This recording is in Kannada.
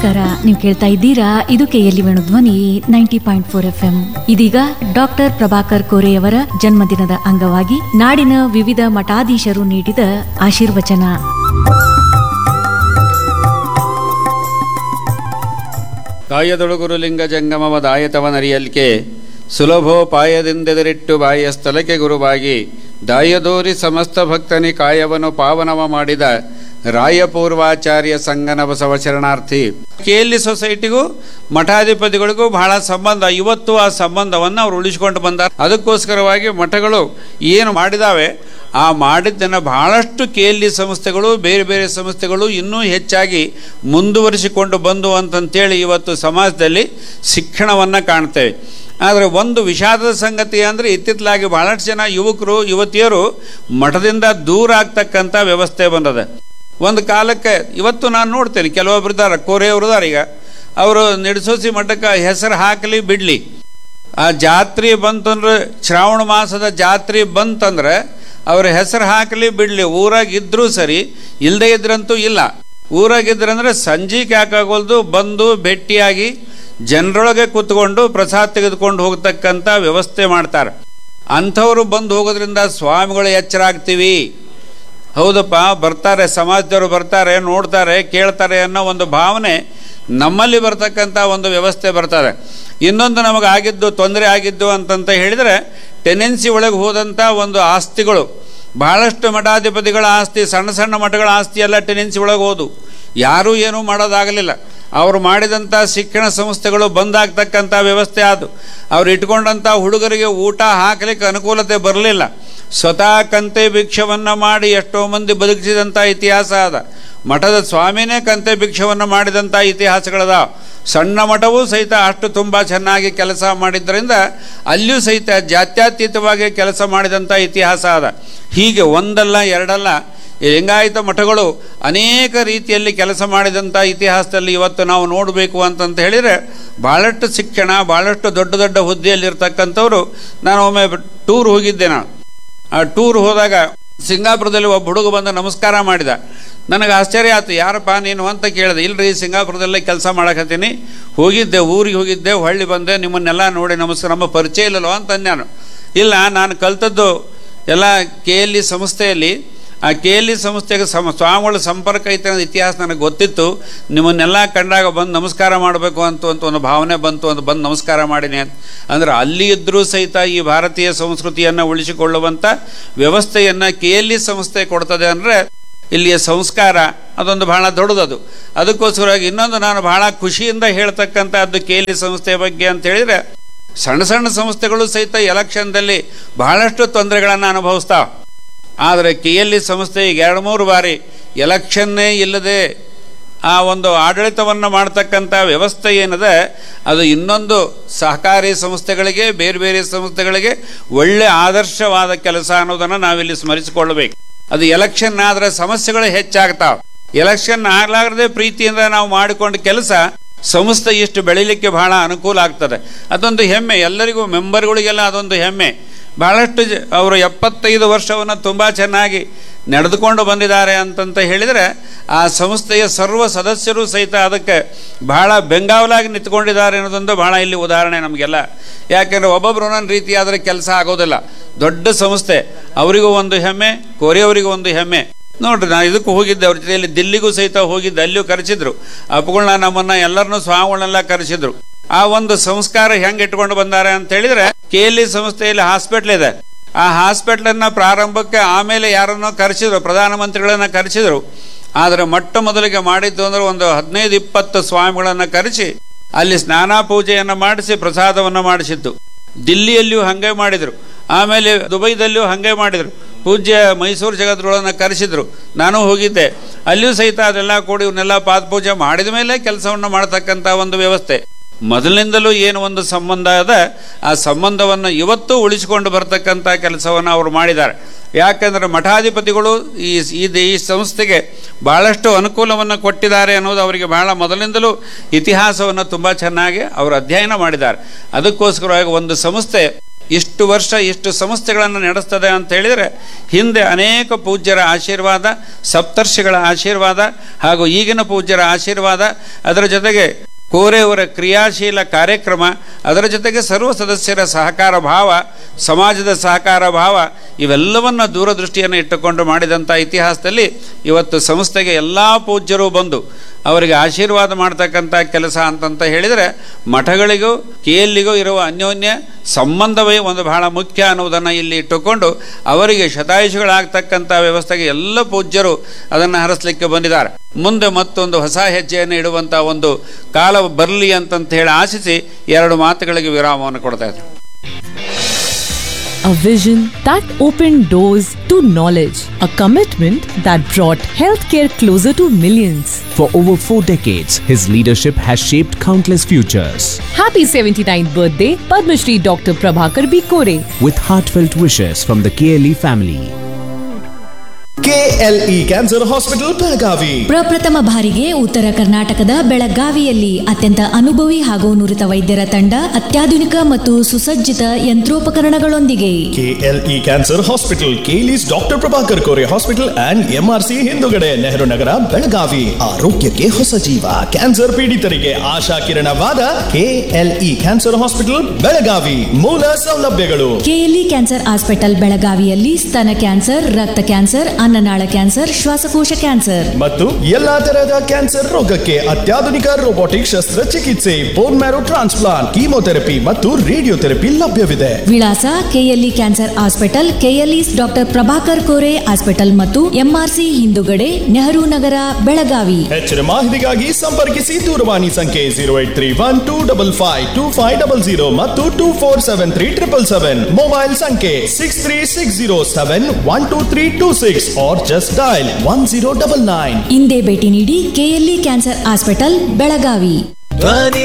ನಮಸ್ಕಾರ ನೀವು ಕೇಳ್ತಾ ಇದ್ದೀರಾ ಇದು KLE Venu Dhwani ninety point four F M ಇದೀಗ ಡಾಕ್ಟರ್ ಪ್ರಭಾಕರ್ ಕೋರೆಯವರ ಜನ್ಮದಿನದ ಅಂಗವಾಗಿ ನಾಡಿನ ವಿವಿಧ ಮಠಾಧೀಶರು ನೀಡಿದ ಆಶೀರ್ವಚನ ದಾಯದೊಳಗುರು ಲಿಂಗ ಜಂಗಮವ ದಾಯತವನರಿಯಲ್ಕೆ ಸುಲಭೋಪಾಯದಿಂದೆದರಿಟ್ಟು ಬಾಯಿಯ ಸ್ಥಳಕ್ಕೆ ಗುರುವಾಗಿ ದಾಯದೋರಿ ಸಮಸ್ತ ಭಕ್ತನಿ ಕಾಯವನ್ನು ಪಾವನವ ಮಾಡಿದ ರಾಯಪೂರ್ವಾಚಾರ್ಯ ಸಂಗನ ಬಸವ ಶರಣಾರ್ಥಿ ಕೆಎಲ್ಇ ಸೊಸೈಟಿಗೂ ಮಠಾಧಿಪತಿಗಳಿಗೂ ಬಹಳ ಸಂಬಂಧ ಇವತ್ತು ಆ ಸಂಬಂಧವನ್ನು ಅವರು ಉಳಿಸಿಕೊಂಡು ಬಂದಾರೆ ಅದಕ್ಕೋಸ್ಕರವಾಗಿ ಮಠಗಳು ಏನು ಮಾಡಿದಾವೆ ಆ ಮಾಡಿದ್ದನ್ನು ಬಹಳಷ್ಟು ಕೆಎಲ್ಇ ಸಂಸ್ಥೆಗಳು ಬೇರೆ ಬೇರೆ ಸಂಸ್ಥೆಗಳು ಇನ್ನೂ ಹೆಚ್ಚಾಗಿ ಮುಂದುವರಿಸಿಕೊಂಡು ಬಂದು ಅಂತಂತೇಳಿ ಇವತ್ತು ಸಮಾಜದಲ್ಲಿ ಶಿಕ್ಷಣವನ್ನು ಕಾಣ್ತೇವೆ ಆದರೆ ಒಂದು ವಿಷಾದದ ಸಂಗತಿ ಅಂದರೆ ಇತ್ತಿತ್ತಲಾಗಿ ಬಹಳಷ್ಟು ಜನ ಯುವಕರು ಯುವತಿಯರು ಮಠದಿಂದ ದೂರ ಆಗ್ತಕ್ಕಂಥ ವ್ಯವಸ್ಥೆ ಬಂದದ ಒಂದು ಕಾಲಕ್ಕೆ ಇವತ್ತು ನಾನು ನೋಡ್ತೇನೆ ಕೆಲವೊಬ್ರು ಇದ್ದಾರೆ ಕೋರೆಯವರು ಇದ್ದಾರೆ ಈಗ ಅವರು ನಿಡಸೋಸಿ ಮಠಕ್ಕೆ ಹೆಸರು ಹಾಕಲಿ ಬಿಡಲಿ ಆ ಜಾತ್ರೆ ಬಂತಂದ್ರೆ ಶ್ರಾವಣ ಮಾಸದ ಜಾತ್ರೆ ಬಂತಂದ್ರೆ ಅವ್ರ ಹೆಸರು ಹಾಕಲಿ ಬಿಡಲಿ ಊರಾಗ ಇದ್ರೂ ಸರಿ ಇಲ್ಲದೇ ಇದ್ರಂತೂ ಇಲ್ಲ ಊರಾಗಿದ್ರಂದ್ರೆ ಸಂಜೆಗೆ ಯಾಕಾಗೋಲ್ದು ಬಂದು ಭೇಟಿಯಾಗಿ ಜನರೊಳಗೆ ಕೂತ್ಕೊಂಡು ಪ್ರಸಾದ ತೆಗೆದುಕೊಂಡು ಹೋಗ್ತಕ್ಕಂಥ ವ್ಯವಸ್ಥೆ ಮಾಡ್ತಾರೆ ಅಂಥವ್ರು ಬಂದು ಹೋಗೋದ್ರಿಂದ ಸ್ವಾಮಿಗಳು ಎಚ್ಚರ ಆಗ್ತೀವಿ ಹೌದಪ್ಪ ಬರ್ತಾರೆ ಸಮಾಜದವರು ಬರ್ತಾರೆ ನೋಡ್ತಾರೆ ಕೇಳ್ತಾರೆ ಅನ್ನೋ ಒಂದು ಭಾವನೆ ನಮ್ಮಲ್ಲಿ ಬರ್ತಕ್ಕಂಥ ಒಂದು ವ್ಯವಸ್ಥೆ ಬರ್ತದೆ ಇನ್ನೊಂದು ನಮಗೆ ಆಗಿದ್ದು ತೊಂದರೆ ಆಗಿದ್ದು ಅಂತಂತ ಹೇಳಿದರೆ ಟೆನೆನ್ಸಿ ಒಳಗೆ ಹೋದಂಥ ಒಂದು ಆಸ್ತಿಗಳು ಬಹಳಷ್ಟು ಮಠಾಧಿಪತಿಗಳ ಆಸ್ತಿ ಸಣ್ಣ ಸಣ್ಣ ಮಠಗಳ ಆಸ್ತಿ ಎಲ್ಲ ಟೆನೆನ್ಸಿ ಒಳಗೆ ಹೋದು ಯಾರೂ ಏನೂ ಮಾಡೋದಾಗಲಿಲ್ಲ ಅವರು ಮಾಡಿದಂಥ ಶಿಕ್ಷಣ ಸಂಸ್ಥೆಗಳು ಬಂದಾಗ್ತಕ್ಕಂಥ ವ್ಯವಸ್ಥೆ ಆದು ಅವ್ರು ಇಟ್ಕೊಂಡಂಥ ಹುಡುಗರಿಗೆ ಊಟ ಹಾಕಲಿಕ್ಕೆ ಅನುಕೂಲತೆ ಬರಲಿಲ್ಲ ಸ್ವತಃ ಕಂತೆ ಭಿಕ್ಷವನ್ನು ಮಾಡಿ ಎಷ್ಟೋ ಮಂದಿ ಬದುಕಿಸಿದಂಥ ಇತಿಹಾಸ ಅದ ಮಠದ ಸ್ವಾಮಿನೇ ಕಂತೆ ಭಿಕ್ಷವನ್ನು ಮಾಡಿದಂಥ ಇತಿಹಾಸಗಳದ ಸಣ್ಣ ಮಠವೂ ಸಹಿತ ಅಷ್ಟು ತುಂಬ ಚೆನ್ನಾಗಿ ಕೆಲಸ ಮಾಡಿದ್ದರಿಂದ ಅಲ್ಲಿಯೂ ಸಹಿತ ಜಾತ್ಯತೀತವಾಗಿ ಕೆಲಸ ಮಾಡಿದಂಥ ಇತಿಹಾಸ ಅದ ಹೀಗೆ ಒಂದಲ್ಲ ಎರಡಲ್ಲ ಈ ಲಿಂಗಾಯತ ಮಠಗಳು ಅನೇಕ ರೀತಿಯಲ್ಲಿ ಕೆಲಸ ಮಾಡಿದಂಥ ಇತಿಹಾಸದಲ್ಲಿ ಇವತ್ತು ನಾವು ನೋಡಬೇಕು ಅಂತಂತ ಹೇಳಿದರೆ ಭಾಳಷ್ಟು ಶಿಕ್ಷಣ ಭಾಳಷ್ಟು ದೊಡ್ಡ ದೊಡ್ಡ ಹುದ್ದೆಯಲ್ಲಿರ್ತಕ್ಕಂಥವ್ರು ನಾನು ಒಮ್ಮೆ ಟೂರ್ ಹೋಗಿದ್ದೆ ನಾನು ಆ ಟೂರ್ ಹೋದಾಗ ಸಿಂಗಾಪುರದಲ್ಲಿ ಒಬ್ಬ ಹುಡುಗ ಬಂದು ನಮಸ್ಕಾರ ಮಾಡಿದ ನನಗೆ ಆಶ್ಚರ್ಯ ಆಯ್ತು ಯಾರಪ್ಪ ನೀನು ಅಂತ ಕೇಳಿದೆ ಇಲ್ರಿ ಸಿಂಗಾಪುರದಲ್ಲೇ ಕೆಲಸ ಮಾಡಕತ್ತೀನಿ ಹೋಗಿದ್ದೆ ಊರಿಗೆ ಹೋಗಿದ್ದೆ ಹೊಳ್ಳಿ ಬಂದೆ ನಿಮ್ಮನ್ನೆಲ್ಲ ನೋಡಿ ನಮಸ್ಕಾರ ನಮ್ಮ ಪರಿಚಯ ಇಲ್ಲಲ್ವ ಅಂತ ನಾನು ಇಲ್ಲ ನಾನು ಕಲ್ತದ್ದು ಎಲ್ಲ ಕೆ ಎಲ್ ಇ ಸಂಸ್ಥೆಯಲ್ಲಿ ಆ ಕೆ ಎಲ್ ಇ ಸಂಸ್ಥೆಗೆ ಸಮ ಸ್ವಾಮಿಗಳ ಸಂಪರ್ಕ ಐತೆ ಅನ್ನೋ ಇತಿಹಾಸ ನನಗೆ ಗೊತ್ತಿತ್ತು ನಿಮ್ಮನ್ನೆಲ್ಲ ಕಂಡಾಗ ಬಂದು ನಮಸ್ಕಾರ ಮಾಡಬೇಕು ಅಂತ ಅಂತ ಒಂದು ಭಾವನೆ ಬಂತು ಅಂತ ಬಂದು ನಮಸ್ಕಾರ ಮಾಡಿನಿ ಅಂತ ಅಂದರೆ ಅಲ್ಲಿ ಇದ್ದರೂ ಸಹಿತ ಈ ಭಾರತೀಯ ಸಂಸ್ಕೃತಿಯನ್ನು ಉಳಿಸಿಕೊಳ್ಳುವಂಥ ವ್ಯವಸ್ಥೆಯನ್ನು ಕೆ ಎಲ್ ಇ ಸಂಸ್ಥೆ ಕೊಡ್ತದೆ ಅಂದರೆ ಇಲ್ಲಿಯ ಸಂಸ್ಕಾರ ಅದೊಂದು ಬಹಳ ದೊಡ್ಡದದು ಅದಕ್ಕೋಸ್ಕರವಾಗಿ ಇನ್ನೊಂದು ನಾನು ಬಹಳ ಖುಷಿಯಿಂದ ಹೇಳ್ತಕ್ಕಂಥದ್ದು ಕೆ ಎಲ್ ಇ ಸಂಸ್ಥೆ ಬಗ್ಗೆ ಅಂತ ಹೇಳಿದರೆ ಸಣ್ಣ ಸಣ್ಣ ಸಂಸ್ಥೆಗಳು ಸಹಿತ ಎಲೆಕ್ಷನ್ದಲ್ಲಿ ಬಹಳಷ್ಟು ತೊಂದರೆಗಳನ್ನು ಅನುಭವಿಸ್ತಾವೆ ಆದರೆ ಕೆ ಎಲ್ ಇ ಸಂಸ್ಥೆ ಈಗ ಎರಡು ಮೂರು ಬಾರಿ ಎಲೆಕ್ಷನ್ನೇ ಇಲ್ಲದೆ ಆ ಒಂದು ಆಡಳಿತವನ್ನು ಮಾಡ್ತಕ್ಕಂಥ ವ್ಯವಸ್ಥೆ ಏನಿದೆ ಅದು ಇನ್ನೊಂದು ಸಹಕಾರಿ ಸಂಸ್ಥೆಗಳಿಗೆ ಬೇರೆ ಬೇರೆ ಸಂಸ್ಥೆಗಳಿಗೆ ಒಳ್ಳೆ ಆದರ್ಶವಾದ ಕೆಲಸ ಅನ್ನೋದನ್ನು ನಾವಿಲ್ಲಿ ಸ್ಮರಿಸಿಕೊಳ್ಳಬೇಕು ಅದು ಎಲೆಕ್ಷನ್ ಆದರೆ ಸಮಸ್ಯೆಗಳು ಹೆಚ್ಚಾಗ್ತಾವೆ ಎಲೆಕ್ಷನ್ ಆಗಲಾರದೆ ಪ್ರೀತಿಯಿಂದ ನಾವು ಮಾಡಿಕೊಂಡ ಕೆಲಸ ಸಂಸ್ಥೆ ಇಷ್ಟು ಬೆಳೀಲಿಕ್ಕೆ ಬಹಳ ಅನುಕೂಲ ಆಗ್ತದೆ ಅದೊಂದು ಹೆಮ್ಮೆ ಎಲ್ಲರಿಗೂ ಮೆಂಬರ್ಗಳಿಗೆಲ್ಲ ಅದೊಂದು ಹೆಮ್ಮೆ ಬಹಳಷ್ಟು ಜ ಅವರು ಎಪ್ಪತ್ತೈದು ವರ್ಷವನ್ನು ತುಂಬ ಚೆನ್ನಾಗಿ ನಡೆದುಕೊಂಡು ಬಂದಿದ್ದಾರೆ ಅಂತಂತ ಹೇಳಿದರೆ ಆ ಸಂಸ್ಥೆಯ ಸರ್ವ ಸದಸ್ಯರು ಸಹಿತ ಅದಕ್ಕೆ ಬಹಳ ಬೆಂಗಾವಲಾಗಿ ನಿಂತ್ಕೊಂಡಿದ್ದಾರೆ ಅನ್ನೋದೊಂದು ಬಹಳ ಇಲ್ಲಿ ಉದಾಹರಣೆ ನಮಗೆಲ್ಲ ಯಾಕೆಂದರೆ ಒಬ್ಬೊಬ್ಬರು ಒಂದೊಂದು ರೀತಿ ಆದರೆ ಕೆಲಸ ಆಗೋದಿಲ್ಲ ದೊಡ್ಡ ಸಂಸ್ಥೆ ಅವರಿಗೂ ಒಂದು ಹೆಮ್ಮೆ ಕೊರಿಯವರಿಗೂ ಒಂದು ಹೆಮ್ಮೆ ನೋಡ್ರಿ ನಾನು ಇದಕ್ಕೂ ಹೋಗಿದ್ದೆ ಅವ್ರ ಜೊತೆಯಲ್ಲಿ ದಿಲ್ಲಿಗೂ ಸಹಿತ ಹೋಗಿದ್ದೆ ಅಲ್ಲಿಯೂ ಕರೆಸಿದ್ರು ಅಪ್ಪಗಳನ್ನ ನಮ್ಮನ್ನ ಎಲ್ಲರನ್ನೂ ಸ್ವಾಮಿಗಳನ್ನೆಲ್ಲ ಕರೆಸಿದ್ರು ಆ ಒಂದು ಸಂಸ್ಕಾರ ಹೆಂಗೆ ಇಟ್ಕೊಂಡು ಬಂದಾರೆ ಅಂತ ಹೇಳಿದ್ರೆ ಕೆ ಎಲ್ ಇ ಸಂಸ್ಥೆಯಲ್ಲಿ ಹಾಸ್ಪಿಟ್ಲ್ ಇದೆ ಆ ಹಾಸ್ಪಿಟ್ಲನ್ನು ಪ್ರಾರಂಭಕ್ಕೆ ಆಮೇಲೆ ಯಾರನ್ನೋ ಕರೆಸಿದ್ರು ಪ್ರಧಾನಮಂತ್ರಿಗಳನ್ನ ಕರೆಸಿದ್ರು ಆದರೆ ಮೊಟ್ಟ ಮೊದಲಿಗೆ ಮಾಡಿದ್ದು ಅಂದ್ರೆ ಒಂದು ಹದಿನೈದು ಇಪ್ಪತ್ತು ಸ್ವಾಮಿಗಳನ್ನು ಕರೆಸಿ ಅಲ್ಲಿ ಸ್ನಾನ ಪೂಜೆಯನ್ನು ಮಾಡಿಸಿ ಪ್ರಸಾದವನ್ನು ಮಾಡಿಸಿದ್ದು ದಿಲ್ಲಿಯಲ್ಲಿಯೂ ಹಾಗೆ ಮಾಡಿದರು ಆಮೇಲೆ ದುಬೈದಲ್ಲಿಯೂ ಹಾಗೆ ಮಾಡಿದರು ಪೂಜ್ಯ ಮೈಸೂರು ಜಗದ್ಗುಳನ್ನು ಕರೆಸಿದ್ರು ನಾನು ಹೋಗಿದ್ದೆ ಅಲ್ಲಿಯೂ ಸಹಿತ ಅದೆಲ್ಲ ಕೂಡಿ ಇವನ್ನೆಲ್ಲ ಪಾದಪೂಜೆ ಮಾಡಿದ ಮೇಲೆ ಕೆಲಸವನ್ನು ಮಾಡತಕ್ಕಂಥ ಒಂದು ವ್ಯವಸ್ಥೆ ಮೊದಲಿನಿಂದಲೂ ಏನು ಒಂದು ಸಂಬಂಧ ಅದ ಆ ಸಂಬಂಧವನ್ನು ಇವತ್ತು ಉಳಿಸಿಕೊಂಡು ಬರ್ತಕ್ಕಂಥ ಕೆಲಸವನ್ನು ಅವರು ಮಾಡಿದ್ದಾರೆ ಯಾಕಂದರೆ ಮಠಾಧಿಪತಿಗಳು ಈ ಈ ಈ ಸಂಸ್ಥೆಗೆ ಭಾಳಷ್ಟು ಅನುಕೂಲವನ್ನು ಕೊಟ್ಟಿದ್ದಾರೆ ಅನ್ನೋದು ಅವರಿಗೆ ಬಹಳ ಮೊದಲಿಂದಲೂ ಇತಿಹಾಸವನ್ನು ತುಂಬ ಚೆನ್ನಾಗಿ ಅವರು ಅಧ್ಯಯನ ಮಾಡಿದ್ದಾರೆ ಅದಕ್ಕೋಸ್ಕರವಾಗಿ ಒಂದು ಸಂಸ್ಥೆ ಇಷ್ಟು ವರ್ಷ ಇಷ್ಟು ಸಂಸ್ಥೆಗಳನ್ನು ನಡೆಸ್ತದೆ ಅಂತ ಹೇಳಿದರೆ ಹಿಂದೆ ಅನೇಕ ಪೂಜ್ಯರ ಆಶೀರ್ವಾದ ಸಪ್ತರ್ಷಿಗಳ ಆಶೀರ್ವಾದ ಹಾಗೂ ಈಗಿನ ಪೂಜ್ಯರ ಆಶೀರ್ವಾದ ಅದರ ಜೊತೆಗೆ ಕೋರೆಯವರ ಕ್ರಿಯಾಶೀಲ ಕಾರ್ಯಕ್ರಮ ಅದರ ಜೊತೆಗೆ ಸರ್ವ ಸದಸ್ಯರ ಸಹಕಾರ ಭಾವ ಸಮಾಜದ ಸಹಕಾರ ಭಾವ ಇವೆಲ್ಲವನ್ನ ದೂರದೃಷ್ಟಿಯನ್ನು ಇಟ್ಟುಕೊಂಡು ಮಾಡಿದಂಥ ಇತಿಹಾಸದಲ್ಲಿ ಇವತ್ತು ಸಂಸ್ಥೆಗೆ ಎಲ್ಲ ಪೂಜ್ಯರು ಬಂದು ಅವರಿಗೆ ಆಶೀರ್ವಾದ ಮಾಡ್ತಕ್ಕಂಥ ಕೆಲಸ ಅಂತಂತ ಹೇಳಿದರೆ ಮಠಗಳಿಗೂ ಕೇಲಿಗೂ ಇರುವ ಅನ್ಯೋನ್ಯ ಸಂಬಂಧವೇ ಒಂದು ಬಹಳ ಮುಖ್ಯ ಅನ್ನುವುದನ್ನು ಇಲ್ಲಿ ಇಟ್ಟುಕೊಂಡು ಅವರಿಗೆ ಶತಾಯುಷಿಗಳಾಗ್ತಕ್ಕಂಥ ವ್ಯವಸ್ಥೆಗೆ ಎಲ್ಲ ಪೂಜ್ಯರು ಅದನ್ನು ಹರಿಸಲಿಕ್ಕೆ ಬಂದಿದ್ದಾರೆ ಮುಂದೆ ಮತ್ತೊಂದು ಹೊಸ ಹೆಜ್ಜೆಯನ್ನು ಇಡುವಂಥ ಒಂದು ಕಾಲ ಬರಲಿ ಅಂತಂತ ಹೇಳಿ ಆಶಿಸಿ ಎರಡು ಮಾತುಗಳಿಗೆ ವಿರಾಮವನ್ನು ಕೊಡ್ತಾ ಇದ್ದಾರೆ A vision that opened doors to knowledge, a commitment that brought healthcare closer to millions. For over four decades, his leadership has shaped countless futures. Happy 79th birthday, Padma Shri Dr. Prabhakar B. Kore. With heartfelt wishes from the KLE family. KLE cancer hospital Belagavi ಪ್ರಪ್ರಥಮ ಬಾರಿಗೆ ಉತ್ತರ ಕರ್ನಾಟಕದ ಬೆಳಗಾವಿಯಲ್ಲಿ ಅತ್ಯಂತ ಅನುಭವಿ ಹಾಗೂ ನುರಿತ ವೈದ್ಯರ ತಂಡ ಅತ್ಯಾಧುನಿಕ ಮತ್ತು ಸುಸಜ್ಜಿತ ಯಂತ್ರೋಪಕರಣಗಳೊಂದಿಗೆ KLE cancer hospital KLE's doctor Prabhakar Kore hospital and MRC ಹಿಂದುಗಡೆ ನೆಹರು ನಗರ ಬೆಳಗಾವಿ ಆರೋಗ್ಯಕ್ಕೆ ಹೊಸ ಜೀವ ಕ್ಯಾನ್ಸರ್ ಪೀಡಿತರಿಗೆ ಆಶಾ ಕಿರಣವಾದ ಕೆಎಲ್ಇ ಕ್ಯಾನ್ಸರ್ ಹಾಸ್ಪಿಟಲ್ ಬೆಳಗಾವಿ ಮೂಲ ಸೌಲಭ್ಯಗಳು ಕೆಎಲ್ಇ ಕ್ಯಾನ್ಸರ್ ಹಾಸ್ಪಿಟಲ್ ಬೆಳಗಾವಿಯಲ್ಲಿ ಸ್ತನ ಕ್ಯಾನ್ಸರ್ ರಕ್ತ ಕ್ಯಾನ್ಸರ್ ಅನ್ನನಾಳ ಕ್ಯಾನ್ಸರ್ ಶ್ವಾಸಕೋಶ ಕ್ಯಾನ್ಸರ್ ಮತ್ತು ಎಲ್ಲಾ ತರಹದ ಕ್ಯಾನ್ಸರ್ ರೋಗಕ್ಕೆ ಅತ್ಯಾಧುನಿಕ ರೋಬೋಟಿಕ್ ಶಸ್ತ್ರಚಿಕಿತ್ಸೆ ಬೋನ್ ಮ್ಯಾರೋ ಟ್ರಾನ್ಸ್ಪ್ಲಾಂಟ್ ಕೀಮೋಥೆರಪಿ ಮತ್ತು ರೇಡಿಯೋಥೆರಪಿ ಲಭ್ಯವಿದೆ ವಿಳಾಸ KLE cancer hospital KLE doctor Prabhakar Kore hospital ಮತ್ತು ಎಂಆರ್ಸಿ ಹಿಂದುಗಡೆ ನೆಹರು ನಗರ ಬೆಳಗಾವಿ ಹೆಚ್ಚಿನ ಮಾಹಿತಿಗಾಗಿ ಸಂಪರ್ಕಿಸಿ ದೂರವಾಣಿ ಸಂಖ್ಯೆ zero eight three one two double five two five double zero ಮತ್ತು two four seven three triple seven mobile ಸಂಖ್ಯೆ six three six zero seven one two three two six or just dial one zero double nine ಇಂದೇ ಭೇಟಿ ನೀಡಿ ಕೆಎಲ್ಇ ಕ್ಯಾನ್ಸರ್ ಹಾಸ್ಪಿಟಲ್ ಬೆಳಗಾವಿ ಧ್ವನಿ